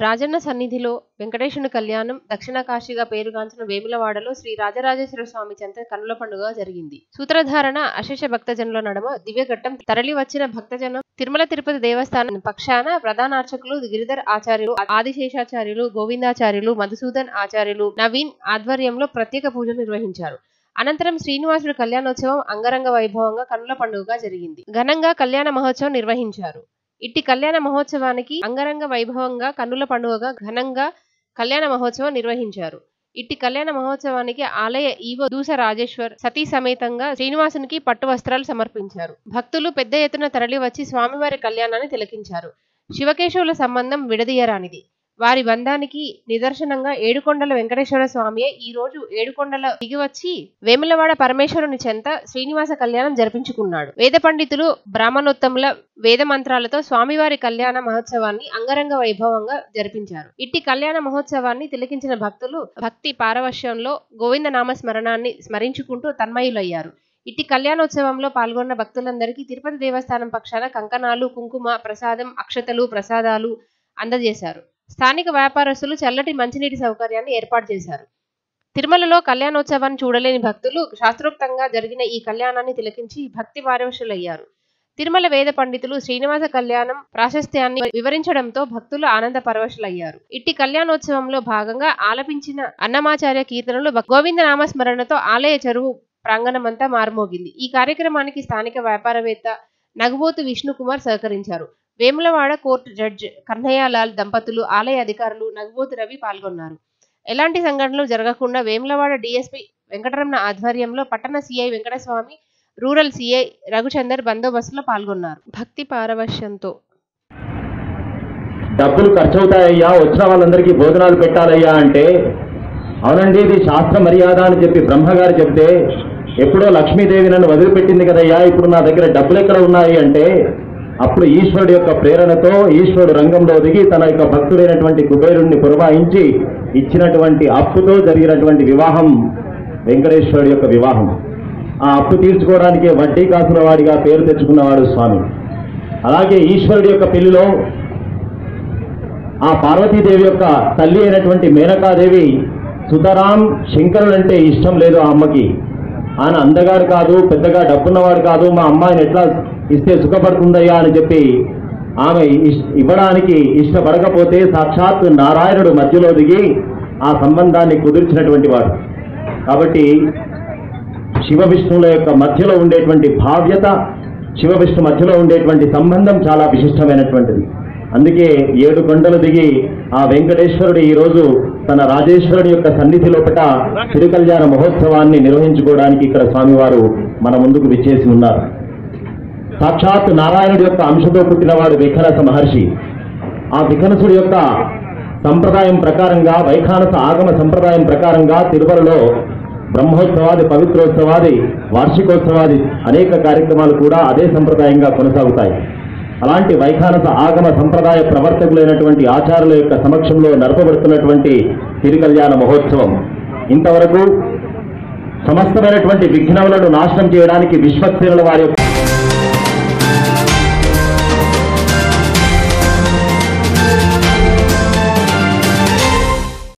రాజన్న సన్నిధిలో వెంకటేశుని కళ్యాణం దక్షిణ కాశీగా పేరుగాంచిన వేములవాడలో శ్రీ రాజరాజేశ్వర స్వామి చెంత కన్నుల పండుగ జరిగింది సూత్రధారణ అశేష భక్తజనుల నడుమ దివ్యఘట్టం తరలి వచ్చిన భక్తజనం తిరుమల తిరుపతి దేవస్థానం పక్షాన ప్రధాన అర్చకులు గిరిధర్ ఆచార్యులు ఆదిశేషాచార్యులు గోవిందాచార్యులు మధుసూదన్ ఆచార్యులు నవీన్ ఆధ్వర్యంలో ప్రత్యేక పూజలు నిర్వహించారు అనంతరం శ్రీనివాసుడు కళ్యాణోత్సవం అంగరంగ వైభవంగా కన్నుల పండుగగా జరిగింది ఘనంగా కళ్యాణ మహోత్సవం నిర్వహించారు ఇట్టి కళ్యాణ మహోత్సవానికి అంగరంగ వైభవంగా కన్నుల పండుగగా ఘనంగా కళ్యాణ మహోత్సవం నిర్వహించారు ఇట్టి కళ్యాణ మహోత్సవానికి ఆలయ ఈవో దూస రాజేశ్వర్ సతీ సమేతంగా శ్రీనివాసునికి పట్టు వస్త్రాలు సమర్పించారు భక్తులు పెద్ద ఎత్తున తరలి వచ్చి స్వామివారి కళ్యాణాన్ని తిలకించారు శివకేశవుల సంబంధం విడదీయరానిది వారి బంధానికి నిదర్శనంగా ఏడుకొండల వెంకటేశ్వర స్వామియే ఈ రోజు ఏడుకొండల దిగివచ్చి వేములవాడ పరమేశ్వరుని చెంత శ్రీనివాస కళ్యాణం జరిపించుకున్నాడు వేద పండితులు బ్రాహ్మణోత్తముల వేద మంత్రాలతో స్వామివారి కళ్యాణ మహోత్సవాన్ని అంగరంగ వైభవంగా జరిపించారు ఇట్టి కళ్యాణ మహోత్సవాన్ని తిలకించిన భక్తులు భక్తి పారవశ్యంలో గోవింద నామ స్మరణాన్ని స్మరించుకుంటూ తన్మయులయ్యారు ఇట్టి కళ్యాణోత్సవంలో పాల్గొన్న భక్తులందరికీ తిరుపతి దేవస్థానం పక్షాన కంకణాలు కుంకుమ ప్రసాదం అక్షతలు ప్రసాదాలు అందజేశారు స్థానిక వ్యాపారస్తులు చల్లటి మంచినీటి సౌకర్యాన్ని ఏర్పాటు చేశారు తిరుమలలో కళ్యాణోత్సవాన్ని చూడలేని భక్తులు శాస్త్రోక్తంగా జరిగిన ఈ కళ్యాణాన్ని తిలకించి భక్తి పారవశులయ్యారు తిరుమల వేద పండితులు శ్రీనివాస కళ్యాణం ప్రాశస్త్యాన్ని వివరించడంతో భక్తులు ఆనంద పరవశులయ్యారు ఇట్టి కళ్యాణోత్సవంలో భాగంగా ఆలపించిన అన్నమాచార్య కీర్తనలు గోవింద నామస్మరణతో ఆలయ చెరువు ప్రాంగణమంతా మారుమోగింది ఈ కార్యక్రమానికి స్థానిక వ్యాపారవేత్త నగుబోతు విష్ణుకుమార్ సహకరించారు వేములవాడ కోర్టు జడ్జ్ కన్నయ్యలాల్ దంపతులు ఆలయ అధికారులు నగుబోతు రవి పాల్గొన్నారు ఎలాంటి సంఘటనలు జరగకుండా వేములవాడ డీఎస్పీ వెంకటరమణ ఆధ్వర్యంలో పట్టణ CI Venkataswamy rural CI Raghuchander బందోబస్తులో పాల్గొన్నారు భక్తి పారవశ్యంతో డబ్బులు ఖర్చు అవుతాయ్యా వచ్చిన వాళ్ళందరికీ భోజనాలు పెట్టాలయ్యా అంటే అవునండి ఇది శాస్త్ర మర్యాద అని చెప్పి బ్రహ్మగారు చెప్తే ఎప్పుడో లక్ష్మీదేవి నన్ను వదిలిపెట్టింది కదయ్యా ఇప్పుడు నా దగ్గర డబ్బులు ఎక్కడ ఉన్నాయి అంటే అప్పుడు ఈశ్వరుడు యొక్క ప్రేరణతో ఈశ్వరుడు రంగంలో దిగి తన యొక్క భక్తుడైనటువంటి కుబేరుణ్ణి పురమాయించి ఇచ్చినటువంటి అప్పుతో జరిగినటువంటి వివాహం వెంకటేశ్వరుడు యొక్క వివాహం ఆ అప్పు తీర్చుకోవడానికి వడ్డీ కాసుల వాడిగా పేరు తెచ్చుకున్నవాడు స్వామి అలాగే ఈశ్వరుడి యొక్క పెళ్లిలో ఆ పార్వతీదేవి యొక్క తల్లి అయినటువంటి మేనకాదేవి సుతరాం శంకరుడంటే ఇష్టం లేదు ఆ అమ్మకి ఆయన అందగాడు కాదు పెద్దగా డబ్బున్నవాడు కాదు మా అమ్మాయిని ఎట్లా ఇస్తే సుఖపడుతుందయ్యా అని చెప్పి ఆమె ఇష్- ఇవ్వడానికి ఇష్టపడకపోతే సాక్షాత్ నారాయణుడు మధ్యలో దిగి ఆ సంబంధాన్ని కుదిర్చినటువంటి వాడు కాబట్టి శివ విష్ణువుల యొక్క మధ్యలో ఉండేటువంటి భావ్యత శివ విష్ణు మధ్యలో ఉండేటువంటి సంబంధం చాలా విశిష్టమైనటువంటిది అందుకే ఏడు కొండలు దిగి ఆ వెంకటేశ్వరుడు ఈ రోజు తన రాజేశ్వరుడి యొక్క సన్నిధి లోపట తిరుకల్యాణ మహోత్సవాన్ని నిర్వహించుకోవడానికి ఇక్కడ స్వామివారు మన ముందుకు విచ్చేసి ఉన్నారు సాక్షాత్ నారాయణుడి యొక్క అంశతో పుట్టినవాడు విఖనస మహర్షి ఆ విఖనసుడి యొక్క సంప్రదాయం ప్రకారంగా వైఖానస ఆగమ సంప్రదాయం ప్రకారంగా తిరుమలలో బ్రహ్మోత్సవాది పవిత్రోత్సవాది వార్షికోత్సవాది అనేక కార్యక్రమాలు కూడా అదే సంప్రదాయంగా కొనసాగుతాయి అలాంటి వైఖానస ఆగమ సంప్రదాయ ప్రవర్తకులైనటువంటి ఆచారుల యొక్క సమక్షంలో నడపబడుతున్నటువంటి తిరుకల్యాణ మహోత్సవం ఇంతవరకు సమస్తమైనటువంటి విఘ్నములను నాశనం చేయడానికి విశ్వక్సేనుల వారి యొక్క